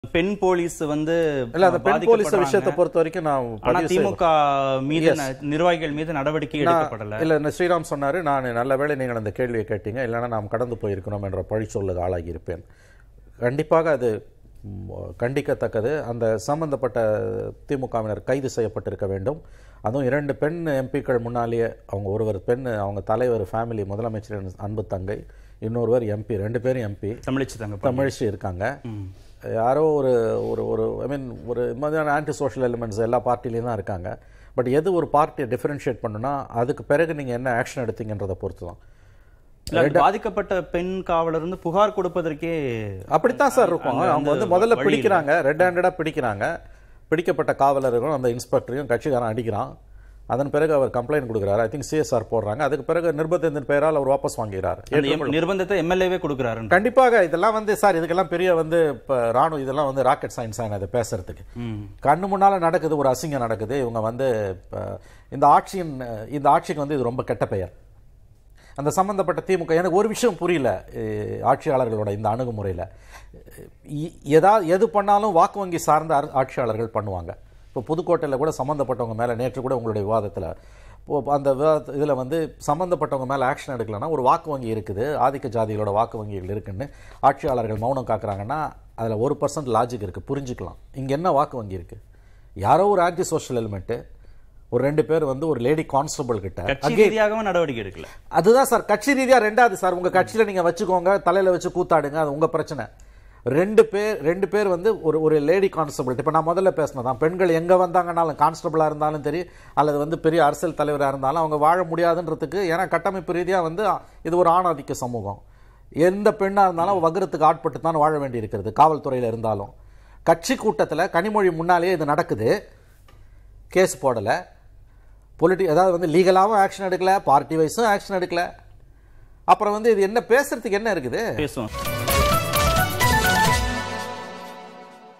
பெண் போலீஸ் வந்து இல்ல அந்த பெண் போலீஸ் பாதிக்கப்படுறாங்க. விஷயத்தை பொறுத்த வரைக்கும் நான் ஆனா பதிவு செய்ய- திமுக மீது ந- நிர்வாகிகள் மீது நடவடிக்கை எடுக்கப்படல இல்ல இந்த ஸ்ரீராம் சொன்னாரு நான் நல்ல வேளை நீங்கள் அந்த கேள்வியை கேட்டீங்க இல்லைன்னா நாம் கடந்து போயிருக்கிறோம் என்ற பழி சொல்லுக்கு ஆளாகி இருப்பேன் கண்டிப்பாக அது ம், கண்டிக்கத்தக்கது அந்த சம்பந்தப்பட்ட திமுகவினர் கைது செய்யப்பட்டிருக்க வேண்டும் அதுவும் இரண்டு பெண் எம்பிக்கள் முன்னாலேயே அவங்க ஒருவர் பெண் அவங்க தலைவர் ஃபேமிலி முதலமைச்சரின் அன்பு தங்கை இன்னொருவர் எம்பி ரெண்டு பேரும் எம்பி தமிழிச்சு தங்க தமிழிச்சு இருக்காங்க யாரோ ஒரு ஒரு ஒரு ஐ மீன் ஒரு இது மாதிரியான ஆன்டி சோஷியல் எலிமெண்ட்ஸ் எல்லா பார்ட்டிலையும் தான் இருக்காங்க பட் எது ஒரு பார்ட்டியை டிஃபரன்ஷியேட் பண்ணுனா அதுக்கு பிறகு நீங்கள் என்ன ஆக்ஷன் எடுத்தீங்கன்றதை பொறுத்து தான் இல்ல, அது பாதிக்கப்பட்ட பெண் காவலர் வந்து புகார் கொடுப்பதற்கே அப்படித்தான் சார் இருக்கும் அங்க அவங்க வந்து வந்து முதல்ல வழி பிடிக்கிறாங்க ரெட் ஹேண்டடாக பிடிக்கிறாங்க பிடிக்கப்பட்ட காவலர்களும் அந்த இன்ஸ்பெக்டரையும் கட்சிக்காரன் அடிக்கிறான் அதன் பிறகு அவர் கம்ப்ளைண்ட் கொடுக்குறாரு ஐ திங்க் சிஎஸ்ஆர் போடுறாங்க அதுக்கு பிறகு நிர்பந்தத்தின் பெயரால் அவர் வாபஸ் வாங்குகிறார் அந்த எம்- நிர்பந்தத்தை எம்எல்ஏவே கொடுக்குறாரு கண்டிப்பாக இதெல்லாம் வந்து சார் இதுக்கெல்லாம் பெரிய வந்து இப்போ ராணுவ இதெல்லாம் வந்து ராக்கெட் சயின்ஸ் ஆனது பேசுறதுக்கு கண்ணு முன்னால நடக்குது ஒரு அசிங்கம் நடக்குது இவங்க வந்து இப்ப இந்த ஆட்சியின் இந்த ஆட்சிக்கு வந்து இது ரொம்ப கெட்ட பெயர் அந்த சம்பந்தப்பட்ட திமுக எனக்கு ஒரு விஷயம் புரியல அஹ், ஆட்சியாளர்களோட இந்த அணுகுமுறையில் ஏதாவது எது பண்ணாலும் வாக்கு வங்கி சார்ந்த அர- ஆட்சியாளர்கள் பண்ணுவாங்க இப்போ புதுக்கோட்டையில் கூட சம்மந்தப்பட்டவங்க மேலே நேற்று கூட உங்களுடைய விவாதத்தில் அந்த விவாத இதில் வந்து சம்மந்தப்பட்டவங்க மேலே ஆக்ஷன் எடுக்கலன்னா ஒரு வாக்கு வங்கி இருக்குது ஆதிக்க ஜாதிகளோட வாக்கு வங்கிகள் இருக்குன்னு ஆட்சியாளர்கள் மௌனம் காக்குறாங்கன்னா அதில் ஒரு பர்சன்ட் லாஜிக் இருக்குது புரிஞ்சுக்கலாம் இங்கே என்ன வாக்கு வங்கி இருக்குது யாரோ ஒரு ஆன்டி சோஷியல் எலிமெண்ட்டு ஒரு ரெண்டு பேர் வந்து ஒரு லேடி கான்ஸ்டபிள் கிட்ட கட்சி ரீதியாகவும் நடவடிக்கை எடுக்கல அதுதான் சார் கட்சி ரீதியா ரெண்டாவது சார் உங்க கட்சியில நீங்க வச்சுக்கோங்க தலையில வச்சு கூத்தாடுங்க அது உங்க பிரச்சனை ரெண்டு பேர் ரெண்டு பேர் வந்து ஒரு ஒரு லேடி கான்ஸ்டபிள் இப்போ நான் முதல்ல பேசினதான் பெண்கள் எங்க வந்தாங்கனாலும் கான்ஸ்டபிளா இருந்தாலும் சரி அல்லது வந்து பெரிய அரசியல் தலைவரா இருந்தாலும் அவங்க வாழ முடியாதுன்றதுக்கு ஏன்னா கட்டமைப்பு ரீதியா வந்து இது ஒரு ஆணாதிக்க சமூகம் எந்த பெண்ணா இருந்தாலும் வகுரத்துக்கு ஆட்பட்டு தான் வாழ வேண்டி இருக்கிறது காவல்துறையில இருந்தாலும் கட்சி கூட்டத்துல கனிமொழி முன்னாலேயே இது நடக்குது கேஸ் போடலை பொலிட்டி அதாவது வந்து லீகலாகவும் ஆக்ஷன் எடுக்கல பார்ட்டி வைஸும் ஆக்ஷன் எடுக்கல அப்புறம் வந்து இது என்ன பேசுறதுக்கு என்ன இருக்குது பேசுவோம்